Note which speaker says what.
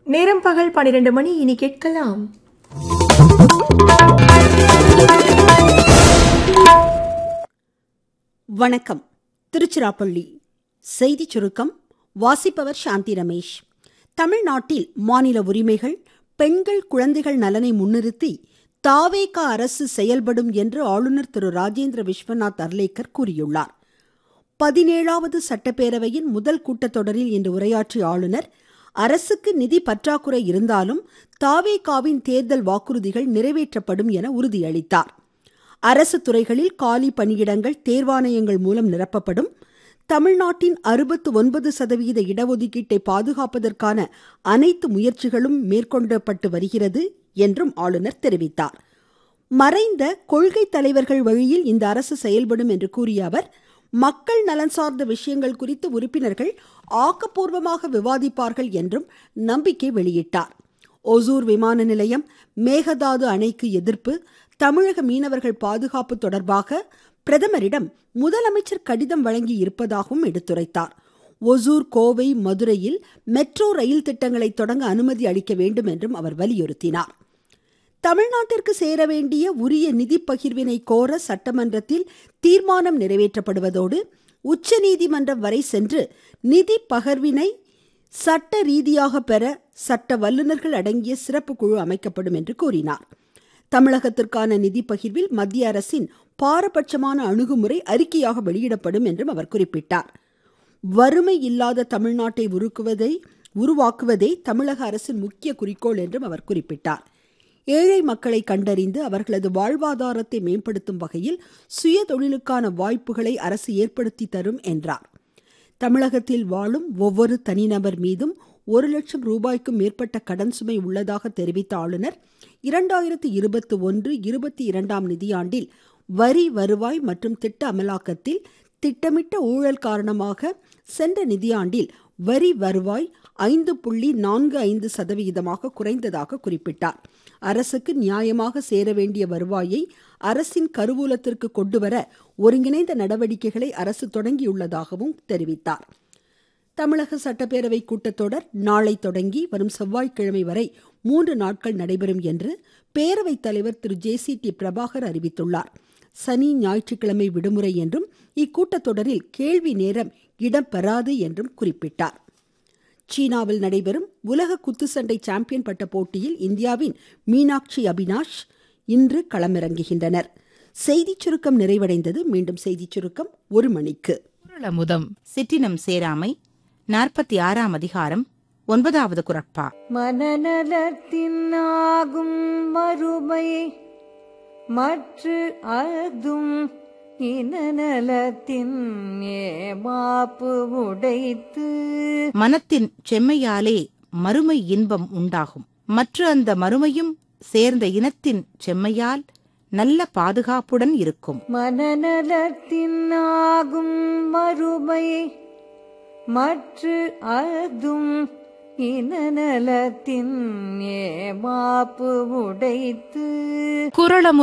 Speaker 1: நேரம் பகல் பன்னிரண்டு மணி இனி கேட்கலாம்
Speaker 2: வணக்கம் திருச்சிராப்பள்ளி செய்திச் சுருக்கம் வாசிப்பவர் சாந்தி ரமேஷ் தமிழ்நாட்டில் மாநில உரிமைகள் பெண்கள் குழந்தைகள் நலனை முன்னிறுத்தி தாவேகா அரசு செயல்படும் என்று ஆளுநர் திரு ராஜேந்திர விஸ்வநாத் அர்லேக்கர் கூறியுள்ளார் பதினேழாவது சட்டப்பேரவையின் முதல் கூட்டத்தொடரில் இன்று உரையாற்றிய ஆளுநர் அரசுக்கு நிதி பற்றாக்குறை இருந்தாலும் தாவேகாவின் தேர்தல் வாக்குறுதிகள் நிறைவேற்றப்படும் என உறுதியளித்தார் அரசு துறைகளில் காலி பணியிடங்கள் தேர்வாணையங்கள் மூலம் நிரப்பப்படும் தமிழ்நாட்டின் அறுபத்து ஒன்பது சதவீத இடஒதுக்கீட்டை பாதுகாப்பதற்கான அனைத்து முயற்சிகளும் மேற்கொள்ளப்பட்டு வருகிறது என்றும் ஆளுநர் தெரிவித்தார் மறைந்த கொள்கை தலைவர்கள் வழியில் இந்த அரசு செயல்படும் என்று கூறிய அவர் மக்கள் நலன் சார்ந்த விஷயங்கள் குறித்து உறுப்பினர்கள் ஆக்கப்பூர்வமாக விவாதிப்பார்கள் என்றும் நம்பிக்கை வெளியிட்டார் ஒசூர் விமான நிலையம் மேகதாது அணைக்கு எதிர்ப்பு தமிழக மீனவர்கள் பாதுகாப்பு தொடர்பாக பிரதமரிடம் முதலமைச்சர் கடிதம் வழங்கி இருப்பதாகவும் எடுத்துரைத்தார் ஒசூர் கோவை மதுரையில் மெட்ரோ ரயில் திட்டங்களை தொடங்க அனுமதி அளிக்க வேண்டும் என்றும் அவர் வலியுறுத்தினார் தமிழ்நாட்டிற்கு சேர வேண்டிய உரிய நிதி பகிர்வினை கோர சட்டமன்றத்தில் தீர்மானம் நிறைவேற்றப்படுவதோடு உச்சநீதிமன்றம் வரை சென்று நிதி பகிர்வினை சட்ட ரீதியாக பெற சட்ட வல்லுநர்கள் அடங்கிய சிறப்பு குழு அமைக்கப்படும் என்று கூறினார் தமிழகத்திற்கான நிதி பகிர்வில் மத்திய அரசின் பாரபட்சமான அணுகுமுறை அறிக்கையாக வெளியிடப்படும் என்றும் அவர் குறிப்பிட்டார் வறுமை இல்லாத தமிழ்நாட்டை உருக்குவதை உருவாக்குவதே தமிழக அரசின் முக்கிய குறிக்கோள் என்றும் அவர் குறிப்பிட்டார் ஏழை மக்களை கண்டறிந்து அவர்களது வாழ்வாதாரத்தை மேம்படுத்தும் வகையில் சுய தொழிலுக்கான வாய்ப்புகளை அரசு ஏற்படுத்தி தரும் என்றார் தமிழகத்தில் வாழும் ஒவ்வொரு தனிநபர் மீதும் ஒரு லட்சம் ரூபாய்க்கும் மேற்பட்ட கடன் சுமை உள்ளதாக தெரிவித்த ஆளுநர் இரண்டாயிரத்து இருபத்தி ஒன்று இருபத்தி இரண்டாம் நிதியாண்டில் வரி வருவாய் மற்றும் திட்ட அமலாக்கத்தில் திட்டமிட்ட ஊழல் காரணமாக சென்ற நிதியாண்டில் வரி வருவாய் ஐந்து புள்ளி நான்கு ஐந்து சதவிகிதமாக குறைந்ததாக குறிப்பிட்டார் அரசுக்கு நியாயமாக சேர வேண்டிய வருவாயை அரசின் கருவூலத்திற்கு கொண்டுவர ஒருங்கிணைந்த நடவடிக்கைகளை அரசு தொடங்கியுள்ளதாகவும் தெரிவித்தார் தமிழக சட்டப்பேரவை கூட்டத்தொடர் நாளை தொடங்கி வரும் செவ்வாய்க்கிழமை வரை மூன்று நாட்கள் நடைபெறும் என்று பேரவைத் தலைவர் திரு ஜே சி டி பிரபாகர் அறிவித்துள்ளார் சனி ஞாயிற்றுக்கிழமை விடுமுறை என்றும் இக்கூட்டத்தொடரில் கேள்வி நேரம் இடம்பெறாது என்றும் குறிப்பிட்டார் சீனாவில் நடைபெறும் உலக குத்துச்சண்டை சாம்பியன் பட்ட போட்டியில் இந்தியாவின் மீனாட்சி அபினாஷ் இன்று களமிறங்குகின்றனர் செய்திச் சுருக்கம் நிறைவடைந்தது மீண்டும் செய்திச் சுருக்கம் ஒரு மணிக்கு
Speaker 3: குரலமுதம்
Speaker 4: சிற்றினம் சேராமை நாற்பத்தி ஆறாம் அதிகாரம் ஒன்பதாவது குரட்பா
Speaker 5: மனநலத்தினாகும் மறுமை மற்ற அதும் இனநலத்தின் ஏமாப்பு உடைத்து
Speaker 4: மனத்தின் செம்மையாலே மறுமை இன்பம் உண்டாகும் மற்ற அந்த மறுமையும் சேர்ந்த இனத்தின் செம்மையால் நல்ல பாதுகாப்புடன் இருக்கும்
Speaker 5: மனநலத்தினாகும் மறுமை மற்ற அதும் இனநலத்தின் ஏமாப்பு உடைத்து
Speaker 3: குரலமுதம்